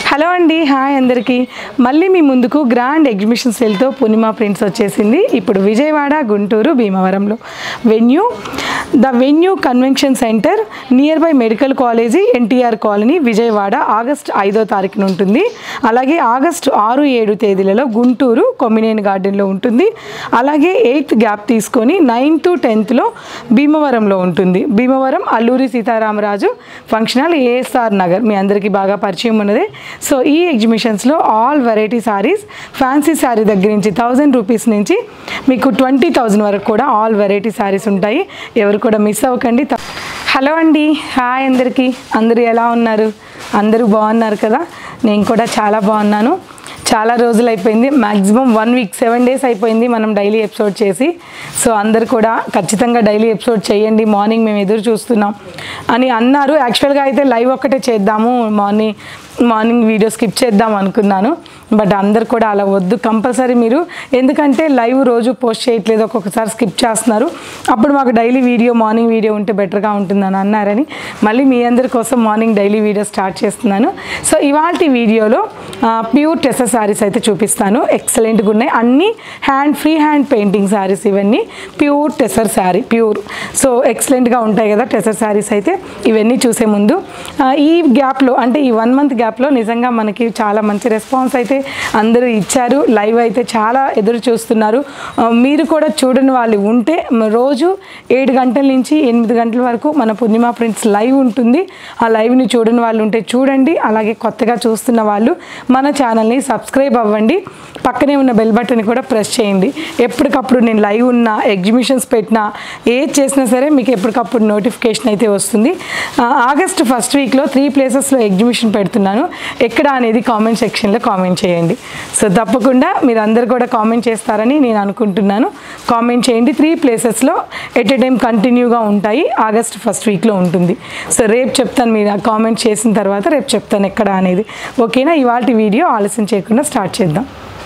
hello అండి hi అందరికీ మళ్ళీ మీ ముందుకు గ్రాండ్ ఎగ్జిబిషన్ సేల్తో పూర్ణిమ ప్రింట్స్ వచ్చేసింది ఇప్పుడు విజయవాడ గుంటూరు భీమవరంలో venue the venue convention centre near by medical college NTR colony Vijayawada August ఐదో తారీఖున ఉంటుంది అలాగే ఆగస్ట్ ఆరు ఏడు తేదీలలో గుంటూరు కొమ్మినేని గార్డెన్లో ఉంటుంది అలాగే ఎయిత్ గ్యాప్ తీసుకొని నైన్త్ టెన్త్లో భీమవరంలో ఉంటుంది భీమవరం అల్లూరి సీతారామరాజు ఫంక్షన్ హాల్ ఏఎస్ఆర్ నగర్ మీ అందరికీ బాగా పరిచయం ఉన్నదే సో ఈ ఎగ్జిబిషన్స్లో all variety saris fancy sari దగ్గర నుంచి థౌజండ్ రూపీస్ నుంచి మీకు ట్వంటీ థౌజండ్ వరకు కూడా ఆల్ వెరైటీ శారీస్ ఉంటాయి ఎవరు కూడా మిస్ అవ్వకండి త- హలో అండి హాయ్ అందరికీ అందరూ ఎలా ఉన్నారు అందరూ బాగున్నారు కదా నేను కూడా చాలా బాగున్నాను చాలా రోజులు అయిపోయింది maximum one week seven days అయిపోయింది మనం డైలీ ఎపిసోడ్ చేసి సో అందరు కూడా ఖచ్చితంగా డైలీ ఎపిసోడ్ చేయండి మార్నింగ్ మేము ఎదురు చూస్తున్నాం అని అన్నారు యాక్చువల్గా అయితే లైవ్ ఒక్కటే చేద్దాము మార్నింగ్ మార్నింగ్ వీడియో స్కిప్ చేద్దాం అనుకున్నాను బట్ అందరు కూడా అలా వద్దు కంపల్సరీ మీరు ఎందుకంటే లైవ్ రోజు పోస్ట్ చేయట్లేదు ఒక్కొక్కసారి స్కిప్ చేస్తున్నారు అప్పుడు మాకు డైలీ వీడియో మార్నింగ్ వీడియో ఉంటే బెటర్గా ఉంటుందని అన్నారని మళ్ళీ మీ అందరి కోసం మార్నింగ్ డైలీ వీడియో స్టార్ట్ చేస్తున్నాను సో ఇవాళ వీడియోలో ప్యూర్ టెసర్ శారీస్ అయితే చూపిస్తాను ఎక్సలెంట్గా ఉన్నాయి అన్ని hand free hand painting saris ఇవన్నీ pure tussar sari pure so ఎక్సలెంట్గా ఉంటాయి కదా టెసర్ శారీస్ అయితే ఇవన్నీ చూసే ముందు ఆ, ఈ గ్యాప్లో అంటే ఈ వన్ మంత్ గ్యాప్లో నిజంగా మనకి చాలా మంచి రెస్పాన్స్ అయితే అందరూ ఇచ్చారు లైవ్ అయితే చాలా ఎదురు చూస్తున్నారు ఆ, మీరు కూడా చూడని వాళ్ళు ఉంటే మ- రోజు ఏడు గంటల నుంచి ఎనిమిది గంటల వరకు మన పూర్ణిమ ప్రింట్స్ లైవ్ ఉంటుంది ఆ లైవ్ని చూడని వాళ్ళు ఉంటే చూడండి అలాగే కొత్తగా చూస్తున్న వాళ్ళు మన ఛానల్ని సబ్స్క్రైబ్ అవ్వండి పక్కనే ఉన్న బెల్ బటన్ కూడా ప్రెస్ చేయండి ఎప్పటికప్పుడు నేను లైవ్ ఉన్న ఎగ్జిబిషన్స్ పెట్టినా ఏది చేసినా సరే మీకు ఎప్పటికప్పుడు నోటిఫికేషన్ అయితే వస్తుంది ఆ, ఆగస్ట్ ఫస్ట్ వీక్లో త్రీ ప్లేసెస్లో ఎగ్జిబిషన్ పెడుతున్నాను ఎక్కడ అనేది కామెంట్ సెక్షన్లో కామెంట్ చేయండి సో తప్పకుండా మీరు అందరు కూడా కామెంట్ చేస్తారని నేను అనుకుంటున్నాను కామెంట్ చేయండి త్రీ ప్లేసెస్లో ఎట్ ఎ టైం కంటిన్యూగా ఉంటాయి ఆగస్ట్ ఫస్ట్ వీక్లో ఉంటుంది సో రేపు చెప్తాను మీరు కామెంట్ చేసిన తర్వాత రేపు చెప్తాను ఎక్కడ అనేది ఓకేనా ఇవాళ వీడియో ఆలస్యం చేయకుండా స్టార్ట్ చేద్దాం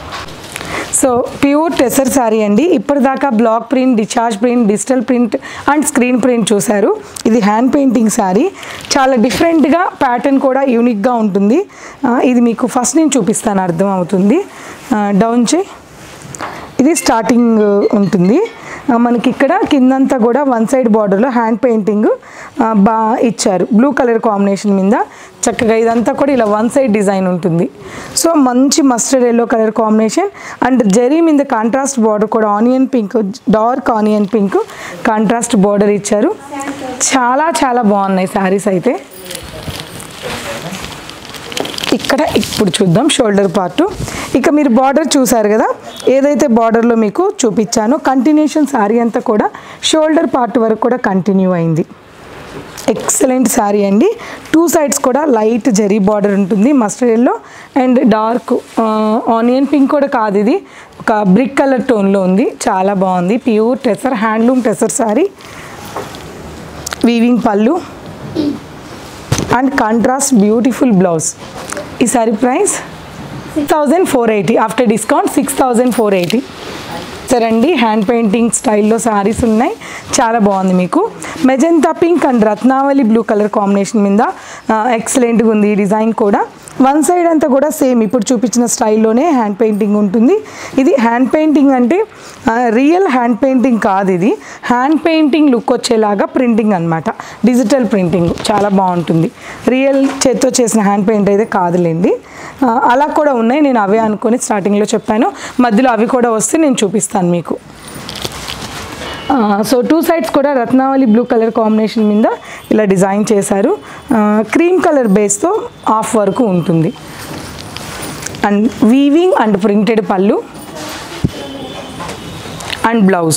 సో ప్యూర్ టెసర్ శారీ అండి ఇప్పటిదాకా block print discharge print digital print and screen print చూశారు ఇది హ్యాండ్ పెయింటింగ్ శారీ చాలా డిఫరెంట్గా ప్యాటర్న్ కూడా యూనిక్గా ఉంటుంది ఆ, ఇది మీకు ఫస్ట్ నేను చూపిస్తాను అర్థం అవుతుంది డౌన్ చేయి ఇది స్టార్టింగ్ ఉంటుంది ఆ, మనకి ఇక్కడ కిందంతా కూడా వన్ సైడ్ బార్డర్లో హ్యాండ్ పెయింటింగ్ బా ఇచ్చారు బ్లూ కలర్ కాంబినేషన్ మీద చక్కగా ఇదంతా కూడా ఇలా వన్ సైడ్ డిజైన్ ఉంటుంది సో మంచి mustard yellow colour combination and zari మీద కాంట్రాస్ట్ బార్డర్ కూడా onion pink dark onion pink contrast border ఇచ్చారు చాలా చాలా బాగున్నాయి శారీస్ అయితే ఇక్కడ ఇప్పుడు చూద్దాం షోల్డర్ పార్ట్ ఇక మీరు బార్డర్ చూసారు కదా ఏదైతే బార్డర్లో మీకు చూపించానో కంటిన్యూషన్ శారీ అంతా కూడా షోల్డర్ పార్ట్ వరకు కూడా కంటిన్యూ అయింది ఎక్సలెంట్ శారీ అండి టూ సైడ్స్ కూడా లైట్ జరీ బార్డర్ ఉంటుంది mustard yellow and dark onion pink కూడా కాదు ఇది ఒక బ్రిక్ కలర్ టోన్లో ఉంది చాలా బాగుంది pure tussar handloom tussar sari weaving pallu and contrast beautiful blouse ఈ sari price six thousand four eighty after discount six thousand four eighty సరే అండి హ్యాండ్ పెయింటింగ్ స్టైల్లో శారీస్ ఉన్నాయి చాలా బాగుంది మీకు magenta pink and Ratnavali blue colour combination మీద ఎక్సలెంట్గా ఉంది ఈ డిజైన్ కూడా వన్ సైడ్ అంతా కూడా సేమ్ ఇప్పుడు చూపించిన స్టైల్లోనే హ్యాండ్ పెయింటింగ్ ఉంటుంది ఇది హ్యాండ్ పెయింటింగ్ అంటే రియల్ హ్యాండ్ పెయింటింగ్ కాదు ఇది హ్యాండ్ పెయింటింగ్ లుక్ వచ్చేలాగా ప్రింటింగ్ అన్నమాట డిజిటల్ ప్రింటింగ్ చాలా బాగుంటుంది రియల్ చేత్తో చేసిన హ్యాండ్ పెయింట్ అయితే కాదులేండి ఆ, అలా కూడా ఉన్నాయి నేను అవే అనుకొని స్టార్టింగ్లో చెప్పాను మధ్యలో అవి కూడా వస్తే నేను చూపిస్తాను మీకు సో టూ సైడ్స్ కూడా రత్నావళి బ్లూ కలర్ కాంబినేషన్ మీద ఇలా డిజైన్ చేశారు క్రీమ్ కలర్ బేస్తో ఆఫ్ వరకు ఉంటుంది and weaving and printed pallu and blouse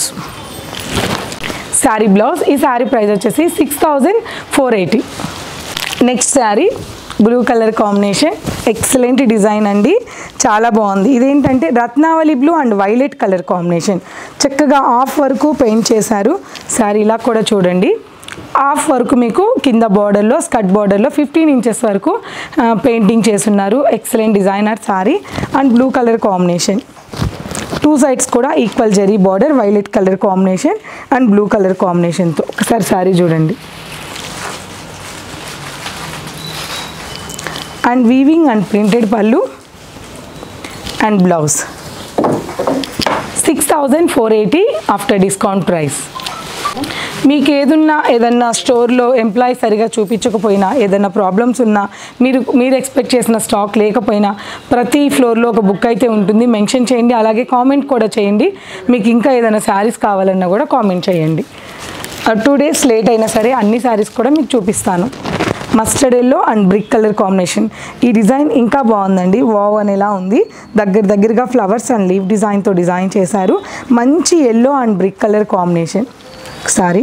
sari blouse ఈ శారీ ప్రైస్ వచ్చేసి six thousand four eighty next sari blue colour combination excellent design అండి చాలా బాగుంది ఇదేంటంటే Ratnavali blue and violet colour combination చక్కగా ఆఫ్ వరకు పెయింట్ చేశారు శారీ ఇలా కూడా చూడండి హాఫ్ వరకు మీకు కింద బార్డర్లో స్కర్ట్ బార్డర్లో ఫిఫ్టీన్ ఇంచెస్ వరకు పెయింటింగ్ చేస్తున్నారు excellent designer sari and blue colour combination two sides కూడా equal zari border violet colour combination and blue colour కాంబినేషన్తో ఒకసారి శారీ చూడండి and weaving and printed pallu and blouse six thousand four eighty after discount price మీకు ఏదున్నా ఏదన్నా స్టోర్లో ఎంప్లాయీ సరిగా చూపించకపోయినా ఏదైనా ప్రాబ్లమ్స్ ఉన్నా మీరు మీరు ఎక్స్పెక్ట్ చేసిన స్టాక్ లేకపోయినా ప్రతి ఫ్లోర్లో ఒక బుక్ అయితే ఉంటుంది మెన్షన్ చేయండి అలాగే కామెంట్ కూడా చేయండి మీకు ఇంకా ఏదైనా శారీస్ కావాలన్నా కూడా కామెంట్ చేయండి టూ డేస్ లేట్ అయినా సరే అన్ని శారీస్ కూడా మీకు చూపిస్తాను mustard yellow and brick colour combination ఈ డిజైన్ ఇంకా బాగుందండి వావ్ అనేలా ఉంది దగ్గర దగ్గరగా ఫ్లవర్స్ అండ్ లీవ్ డిజైన్తో డిజైన్ చేశారు మంచి yellow and brick colour combination ఒకసారి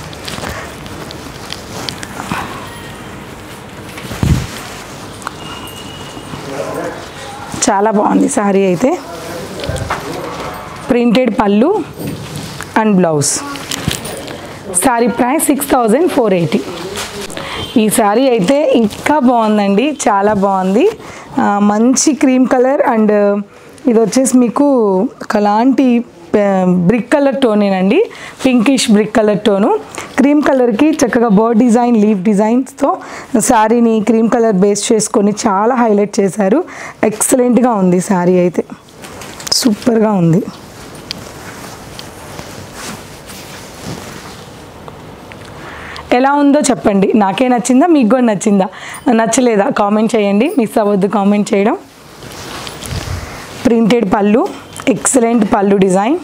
చాలా బాగుంది శారీ అయితే printed pallu and blouse sari price six thousand four eighty ఈ శారీ అయితే ఇంకా బాగుందండి చాలా బాగుంది ఆ, మంచి క్రీమ్ కలర్ అండ్ ఇది వచ్చేసి మీకు ఒకలాంటి బ్రిక్ కలర్ టోనేనండి pinkish brick colour tone cream కలర్కి చక్కగా బర్డ్ డిజైన్ లీవ్ డిజైన్స్తో శారీని క్రీమ్ కలర్ బేస్ చేసుకొని చాలా హైలైట్ చేశారు ఎక్సలెంట్గా ఉంది శారీ అయితే సూపర్గా ఉంది ఎలా ఉందో చెప్పండి నాకే నచ్చిందా మీకు కూడా నచ్చిందా నచ్చలేదా కామెంట్ చేయండి మిస్ అవ్వద్దు కామెంట్ చేయడం printed pallu excellent pallu design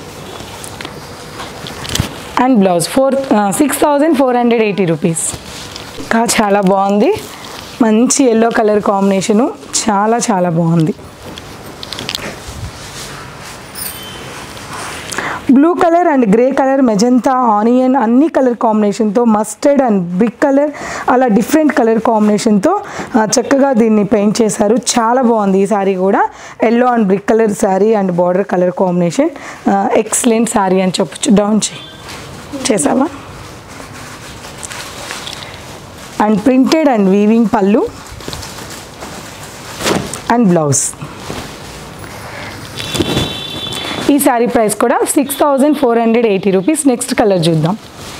and blouse four six thousand four hundred eighty rupees ఇంకా చాలా బాగుంది మంచి ఎల్లో కలర్ కాంబినేషను చాలా చాలా బాగుంది blue colour and grey colour magenta onion అన్ని కలర్ కాంబినేషన్తో మస్టర్డ్ అండ్ బ్రిక్ కలర్ అలా డిఫరెంట్ కలర్ కాంబినేషన్తో ఆ, చక్కగా దీన్ని పెయింట్ చేశారు చాలా బాగుంది ఈ శారీ కూడా yellow and brick colour sari and border colour combination excellent sari అని చెప్పొచ్చు డౌన్ చేయి చేసావా and printed and weaving pallu and blouse ఈ శారీ ప్రైస్ కూడా six thousand four hundred eighty rupees next colour చూద్దాం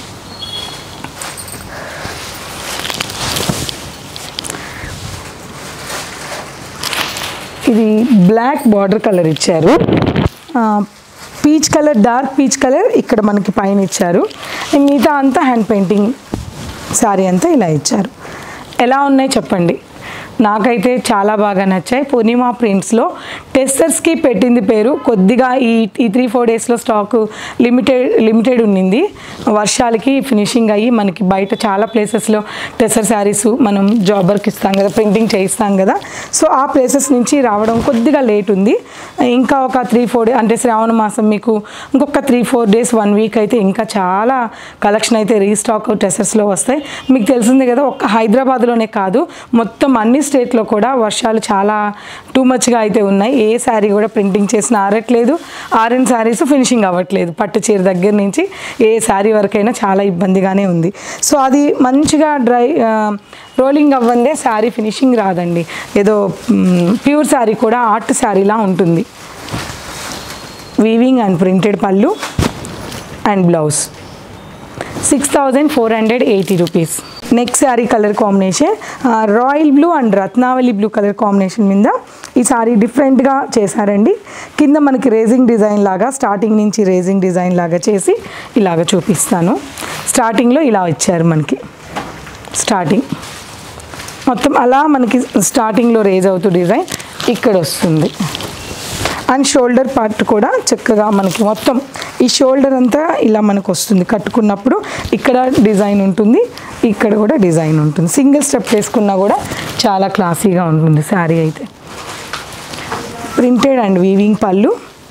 ఇది బ్లాక్ బార్డర్ కలర్ ఇచ్చారు peach colour dark peach colour ఇక్కడ మనకి పైన ఇచ్చారు మిగతా అంతా హ్యాండ్ పెయింటింగ్ శారీ అంతా ఇలా ఇచ్చారు ఎలా ఉన్నాయి చెప్పండి నాకైతే చాలా బాగా నచ్చాయి పూర్ణిమ ప్రింట్స్లో టెస్టర్స్కి పెట్టింది పేరు కొద్దిగా ఈ ఈ త్రీ ఫోర్ డేస్లో స్టాక్ లిమిటెడ్ లిమిటెడ్ ఉండింది వర్షాలకి ఫినిషింగ్ అయ్యి మనకి బయట చాలా ప్లేసెస్లో టెస్టర్ శారీస్ మనం జాబర్కి ఇస్తాం కదా ప్రింటింగ్ చేయిస్తాం కదా సో ఆ ప్లేసెస్ నుంచి రావడం కొద్దిగా లేట్ ఉంది ఇంకా ఒక త్రీ ఫోర్ డే అంటే శ్రావణ మాసం మీకు ఇంకొక three four days one week అయితే ఇంకా చాలా కలెక్షన్ అయితే రీస్టాక్ టెసర్స్లో వస్తాయి మీకు తెలిసిందే కదా ఒక్క హైదరాబాద్లోనే కాదు మొత్తం అన్ని స్టేట్లో కూడా వర్షాలు చాలా టూ మచ్గా అయితే ఉన్నాయి ఏ శారీ కూడా ప్రింటింగ్ చేసిన ఆరట్లేదు ఆరెంజ్ శారీస్ ఫినిషింగ్ అవ్వట్లేదు పట్టు చీర దగ్గర నుంచి ఏ శారీ వరకైనా చాలా ఇబ్బందిగానే ఉంది సో అది మంచిగా డ్రై రోలింగ్ అవ్వందే శారీ ఫినిషింగ్ రాదండి ఏదో ప్యూర్ శారీ కూడా ఆర్ట్ శారీలా ఉంటుంది weaving and printed pallu and blouse six thousand four hundred eighty rupees next sari colour combination royal blue and Ratnavali blue colour combination మీద ఈ సారీ డిఫరెంట్గా చేశారండి కింద మనకి రేజింగ్ డిజైన్ లాగా స్టార్టింగ్ నుంచి రేజింగ్ డిజైన్ లాగా చేసి ఇలాగ చూపిస్తాను స్టార్టింగ్లో ఇలా ఇచ్చారు మనకి స్టార్టింగ్ మొత్తం అలా మనకి స్టార్టింగ్లో రేజ్ అవుతూ డిజైన్ ఇక్కడ వస్తుంది అండ్ షోల్డర్ పార్ట్ కూడా చక్కగా మనకి మొత్తం ఈ షోల్డర్ అంతా ఇలా మనకు వస్తుంది కట్టుకున్నప్పుడు ఇక్కడ డిజైన్ ఉంటుంది ఇక్కడ కూడా డిజైన్ ఉంటుంది సింగిల్ స్టెప్ వేసుకున్నా కూడా చాలా క్లాసీగా ఉంటుంది శారీ అయితే printed and weaving pallu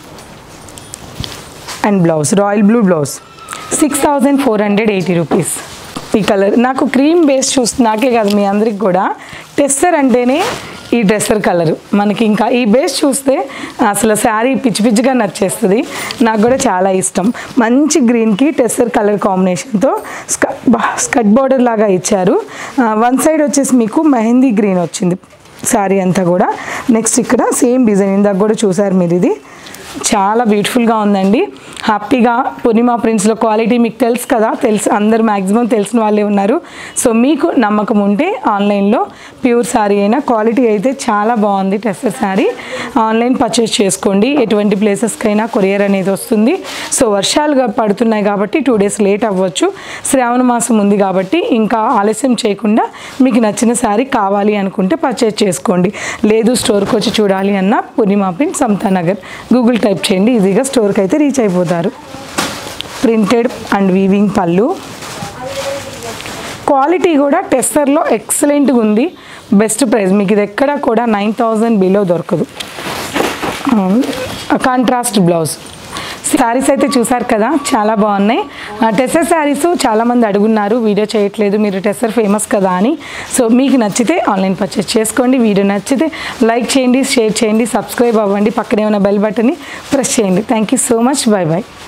and blouse royal blue blouse six thousand four hundred eighty rupees ఈ కలర్ నాకు క్రీమ్ బేస్ చూస్తే నాకే కాదు మీ అందరికి కూడా టెస్టర్ అంటేనే ఈ డ్రెస్సర్ కలర్ మనకి ఇంకా ఈ బేస్ చూస్తే అసలు శారీ పిచ్చి పిచ్చిగా నచ్చేస్తుంది నాకు కూడా చాలా ఇష్టం మంచి గ్రీన్కి టెస్టర్ కలర్ కాంబినేషన్తో స్క స్కట్ బార్డర్ లాగా ఇచ్చారు వన్ సైడ్ వచ్చేసి మీకు మెహందీ గ్రీన్ వచ్చింది శారీ అంతా కూడా నెక్స్ట్ ఇక్కడ సేమ్ డిజైన్ ఇందాక కూడా చూసారు మీరు ఇది చాలా బ్యూటిఫుల్గా ఉందండి హ్యాపీగా పూర్ణిమ ప్రింట్స్లో క్వాలిటీ మీకు తెలుసు కదా తెలుసు అందరు మ్యాక్సిమం తెలిసిన వాళ్ళే ఉన్నారు సో మీకు నమ్మకం ఉంటే ఆన్లైన్లో ప్యూర్ శారీ అయినా క్వాలిటీ అయితే చాలా బాగుంది టెస్టర్ శారీ ఆన్లైన్ పర్చేస్ చేసుకోండి ఎటువంటి ప్లేసెస్కైనా కొరియర్ అనేది వస్తుంది సో వర్షాలుగా పడుతున్నాయి కాబట్టి టూ డేస్ లేట్ అవ్వచ్చు శ్రావణ మాసం ఉంది కాబట్టి ఇంకా ఆలస్యం చేయకుండా మీకు నచ్చిన శారీ కావాలి అనుకుంటే పర్చేస్ చేసుకోండి లేదు స్టోర్కి వచ్చి చూడాలి అన్న Purnima print Samatanagar Google type చేయండి ఈజీగా స్టోర్కి అయితే రీచ్ అయిపోతారు printed and weaving pallu quality కూడా టెస్టర్లో ఎక్సలెంట్గా ఉంది బెస్ట్ ప్రైస్ మీకు ఇది ఎక్కడ కూడా నైన్ థౌజండ్ బిలో దొరకదు కాంట్రాస్ట్ బ్లౌజ్ శారీస్ అయితే చూసారు కదా చాలా బాగున్నాయి టెస్సర్ శారీస్ చాలామంది అడుగున్నారు వీడియో చేయట్లేదు మీరు టెస్సర్ ఫేమస్ కదా అని సో మీకు నచ్చితే ఆన్లైన్ పర్చేస్ చేసుకోండి వీడియో నచ్చితే లైక్ చేయండి షేర్ చేయండి సబ్స్క్రైబ్ అవ్వండి పక్కనే ఉన్న బెల్ బటన్ని ప్రెస్ చేయండి thank you so much bye bye